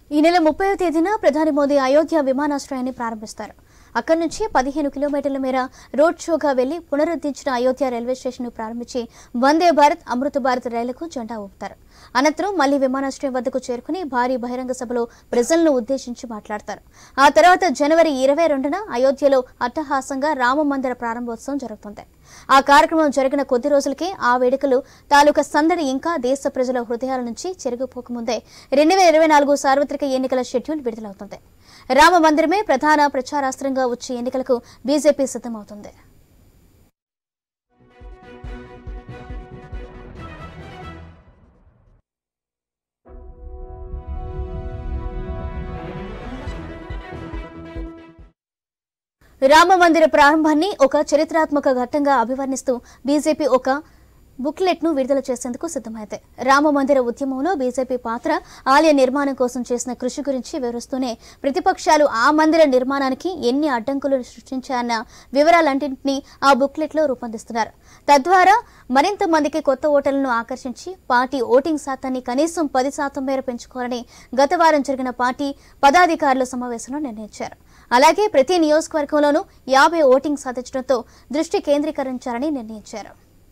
ఈ నెల ముప్పై తేదీన ప్రధాని మోదీ అయోధ్య విమానాశ్రయాన్ని ప్రారంభిస్తారు అక్కడి నుంచి పదిహేను కిలోమీటర్ల మేర రోడ్ షోగా వెళ్లి పునరుద్ధరించిన అయోధ్య రైల్వే స్టేషన్ ప్రారంభించి వందే భారత్ అమృత భారత్ రైలుకు జెండా ఊపుతారు అనంతరం మళ్లీ విమానాశ్రయం వద్దకు చేరుకుని భారీ బహిరంగ సభలో ప్రజలను ఉద్దేశించి మాట్లాడతారు ఆ తర్వాత జనవరి ఇరవై రెండున అయోధ్యలో అట్టహాసంగా రామ మందిర ప్రారంభోత్సవం జరుగుతుంది ఆ కార్యక్రమం జరిగిన కొద్ది రోజులకే ఆ వేడుకలు తాలూకా సందడి ఇంకా దేశ ప్రజల హృదయాల నుంచి చెరిగిపోకముందే రెండు వేల ఇరవై నాలుగు సార్వత్రిక ఎన్నికల షెడ్యూల్ విడుదలవుతుంది రామ మందిరమే ప్రధాన ప్రచారాస్త్రంగా వచ్చే ఎన్నికలకు బీజేపీ సిద్ధమవుతుంది రామ మందిర ప్రారంభాన్ని ఒక చరిత్రాత్మక ఘట్టంగా అభివర్ణిస్తూ బీజేపీ ఒక బుక్లెట్ ను విడుదల చేసేందుకు సిద్ధమైంది రామ మందిర ఉద్యమంలో బీజేపీ పాత్ర ఆలయ నిర్మాణం కోసం చేసిన కృషి గురించి వివరిస్తూనే ప్రతిపక్షాలు ఆ మందిర నిర్మాణానికి ఎన్ని అడ్డంకులు సృష్టించాయన్న వివరాలన్నింటినీ ఆ బుక్లెట్ లో రూపొందిస్తున్నారు తద్వారా మరింత మందికి కొత్త ఓటర్లను ఆకర్షించి పార్టీ ఓటింగ్ శాతాన్ని కనీసం పది శాతం మేర పెంచుకోవాలని గత వారం జరిగిన పార్టీ పదాధికారుల సమావేశంలో నిర్ణయించారు అలాగే ప్రతి నియోజకవర్గంలోనూ యాభై ఓటింగ్ సాధించడంతో దృష్టి కేంద్రీకరించాలని నిర్ణయించారు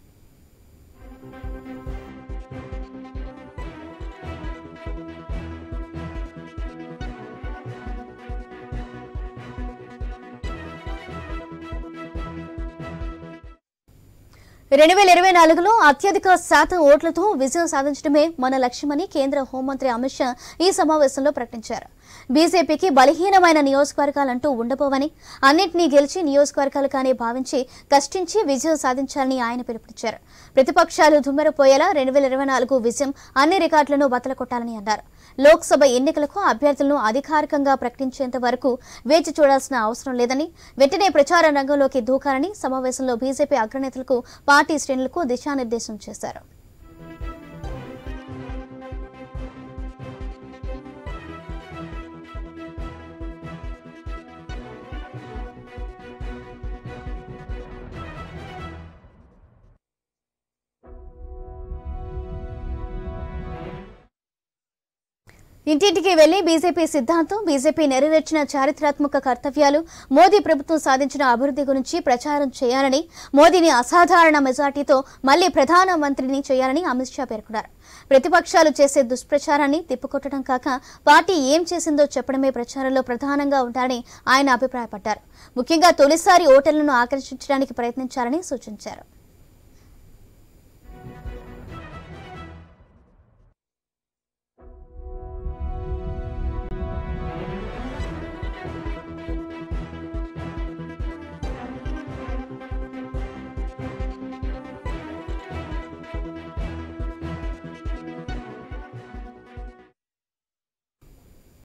రెండు వేల ఇరవై నాలుగులో అత్యధిక శాతం ఓట్లతో విజయం సాధించడమే మన లక్ష్యమని కేంద్ర హోంమంత్రి అమిత్ షా ఈ సమావేశంలో ప్రకటించారు బీజేపీకి బలహీనమైన నియోజకవర్గాలంటూ ఉండబోవని అన్నింటినీ గెలిచి నియోజకవర్గాలుగానే భావించి కష్టించి విజయం సాధించాలని ఆయన పిలుపునిచ్చారు ప్రతిపక్షాలు దుమ్మెరపోయేలా రెండు వేల ఇరవై నాలుగు విజయం అన్ని రికార్డులను బతలకొట్టాలని అన్నారు లోక్సభ ఎన్నికలకు అభ్యర్థులను అధికారికంగా ప్రకటించేంత వరకు వేచి చూడాల్సిన అవసరం లేదని వెంటనే ప్రచార రంగంలోకి దూకాలని సమావేశంలో బీజేపీ అగ్రనేతలకు పార్టీ శ్రేణులకు దిశానిర్దేశం చేశారు ఇంటింటికి వెళ్లి బీజేపీ సిద్ధాంతం బీజేపీ నెరవేర్చిన చారిత్రాత్మక కర్తవ్యాలు మోదీ ప్రభుత్వం సాధించిన అభివృద్ధి గురించి ప్రచారం చేయాలని మోదీని అసాధారణ మెజార్టీతో మళ్లీ ప్రధానమంత్రిని చేయాలని అమిత్ షా పేర్కొన్నారు ప్రతిపక్షాలు చేసే దుష్ప్రచారాన్ని తిప్పికొట్టడం కాక పార్టీ ఏం చేసిందో చెప్పడమే ప్రచారంలో ప్రధానంగా ఉండాలని ఆయన అభిప్రాయపడ్డారు ముఖ్యంగా తొలిసారి ఓటర్లను ఆకర్షించడానికి ప్రయత్నించాలని సూచించారు